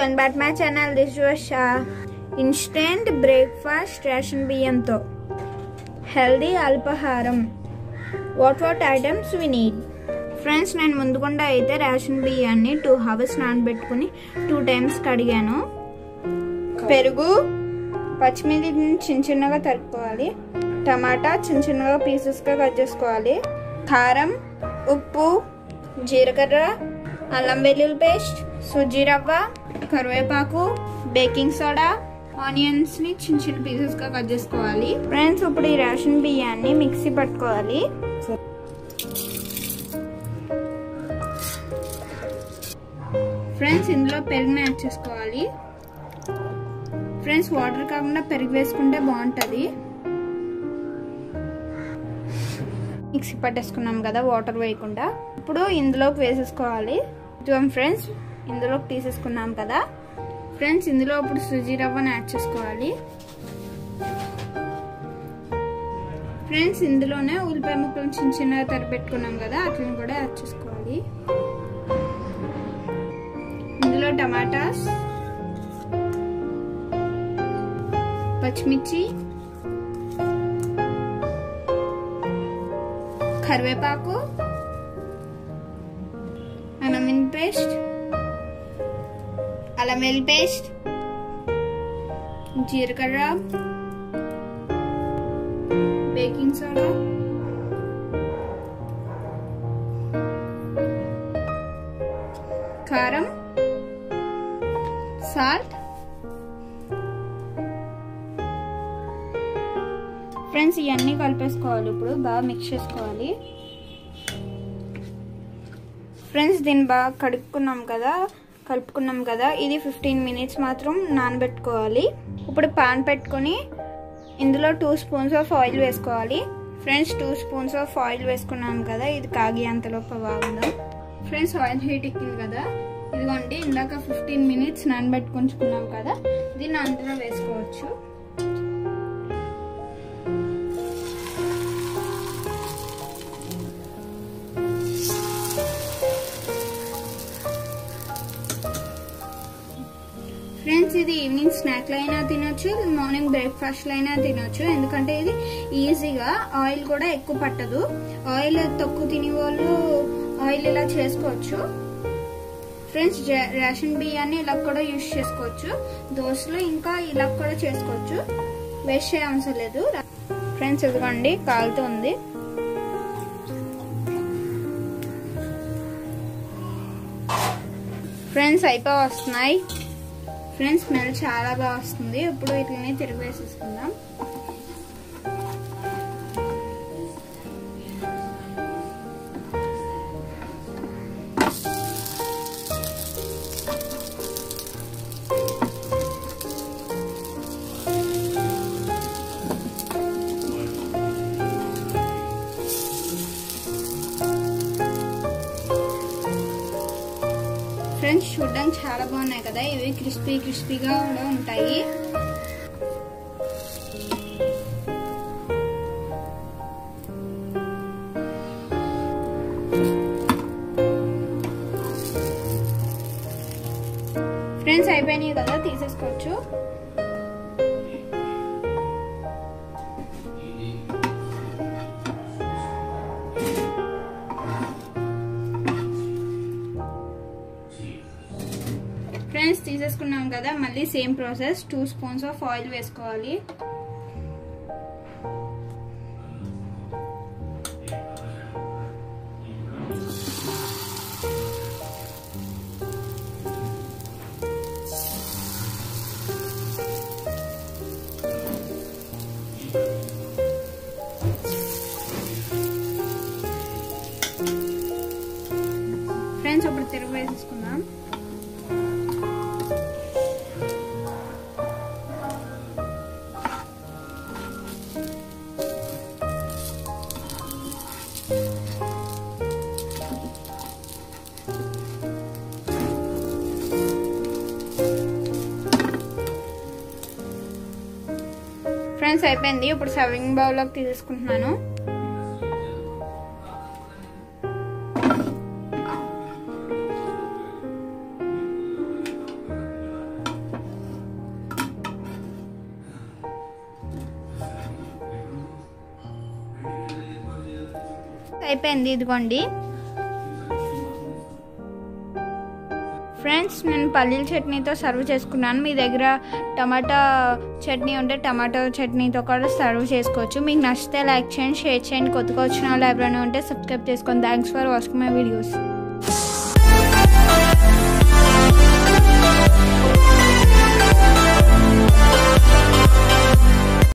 welcome back my channel this your instant breakfast ration బియ్యంతో healthy అల్పాహారం what what items we need friends నేను ముందుకుండా అయితే ration బియ్యాన్ని టూ అవర్స్ నానబెట్టుకుని టూ టైమ్స్ కడిగాను పెరుగు పచ్చిమిర్చి చిన్న చిన్నగా తరుక్కోవాలి టమాటా చిన్న చిన్నగా పీసెస్గా కట్ చేసుకోవాలి కారం ఉప్పు జీలకర్ర అల్లం వెల్లుల్లి పేస్ట్ సుజీ రవ్వ కరివేపాకు బేకింగ్ సోడా ఆనియన్స్ ని చిన్న చిన్న పీసెస్ గా కట్ చేసుకోవాలి ఫ్రెండ్స్ ఇప్పుడు ఈ రేషన్ బియ్యాన్ని మిక్సీ పట్టుకోవాలి ఫ్రెండ్స్ ఇందులో పెరుగుని యాడ్ చేసుకోవాలి ఫ్రెండ్స్ వాటర్ కాకుండా పెరుగు వేసుకుంటే బాగుంటుంది మిక్సీ పట్టేసుకున్నాం కదా వాటర్ వేయకుండా ఇప్పుడు ఇందులోకి వేసేసుకోవాలి చూడండి ఫ్రెండ్స్ ఇందులోకి తీసేసుకున్నాం కదా ఫ్రెండ్స్ ఇందులో ఇప్పుడు సుజీ రవ్వను యాడ్ చేసుకోవాలి ఫ్రెండ్స్ ఇందులోనే ఉల్లిపాయ ముక్కలు చిన్న చిన్నగా తరిపెట్టుకున్నాం కదా అట్లని కూడా యాడ్ చేసుకోవాలి ఇందులో టమాటాస్ పచ్చిమిర్చి కరివేపాకు అల్లం పేస్ట్ అల్లం వెల్లి పేస్ట్ జీలకర్ర బేకింగ్ సోడా కారం సాల్ట్ ఫ్రెండ్స్ ఇవన్నీ కలిపేసుకోవాలి ఇప్పుడు బాగా మిక్స్ చేసుకోవాలి ఫ్రెండ్స్ దీన్ని బాగా కడుక్కున్నాం కదా కలుపుకున్నాం కదా ఇది ఫిఫ్టీన్ మినిట్స్ మాత్రం నానబెట్టుకోవాలి ఇప్పుడు పాన్ పెట్టుకొని ఇందులో టూ స్పూన్స్ ఆఫ్ ఆయిల్ వేసుకోవాలి friends two spoons of oil వేసుకున్నాం కదా ఇది కాగి అంతలోపు బాగుందాం ఫ్రెండ్స్ ఆయిల్ హీట్ ఎక్కింది కదా ఇదిగోండి ఇందాక ఫిఫ్టీన్ మినిట్స్ నానబెట్టుకుంటున్నాం కదా దీన్ని అందులో వేసుకోవచ్చు ఫ్రెండ్స్ ఇది ఈవినింగ్ స్నాక్లో అయినా తినొచ్చు మార్నింగ్ బ్రేక్ఫాస్ట్లో అయినా తినొచ్చు ఎందుకంటే ఇది ఈజీగా ఆయిల్ కూడా ఎక్కువ పట్టదు ఆయిల్ తక్కువ తినే వాళ్ళు ఆయిల్ ఇలా చేసుకోవచ్చు ఫ్రెండ్స్ రేషన్ బియ్యాన్ని ఇలా కూడా యూస్ చేసుకోవచ్చు దోశలు ఇంకా ఇలా కూడా చేసుకోవచ్చు వేస్ట్ చేయ అవసరం లేదు ఫ్రెండ్స్ ఇదిగోండి కాలుతుంది ఫ్రెండ్స్ అయిపోయి వస్తున్నాయి ఫ్రెండ్స్ స్మెల్ చాలా బాగా వస్తుంది ఇప్పుడు వీటిని తిరిగి వేసేసుకుందాం ఫ్రెండ్స్ చూడడానికి చాలా బాగున్నాయి కదా ఇవి క్రిస్పీ క్రిస్పీగా కూడా ఉంటాయి ఫ్రెండ్స్ అయిపోయినాయి కదా తీసేసుకోవచ్చు ఫ్రెండ్స్ తీసేసుకున్నాం కదా మళ్ళీ same process two spoons of oil వేసుకోవాలి ఫ్రెండ్స్ ఇప్పుడు తిరుగు వేసేసుకుందాం ఫ్రెండ్స్ అయిపోయింది ఇప్పుడు సర్వింగ్ బౌల్లోకి తీసేసుకుంటున్నాను అయిపోయింది ఇదిగోండి ఫ్రెండ్స్ నేను పల్లీల చట్నీతో సర్వ్ చేసుకున్నాను మీ దగ్గర టమాటా చట్నీ ఉంటే టమాటో చట్నీతో కూడా సర్వ్ చేసుకోవచ్చు మీకు నచ్చితే లైక్ చేయండి షేర్ చేయండి కొత్తగా వచ్చిన వాళ్ళు ఎవరైనా ఉంటే సబ్స్క్రైబ్ చేసుకోండి thanks for watching my videos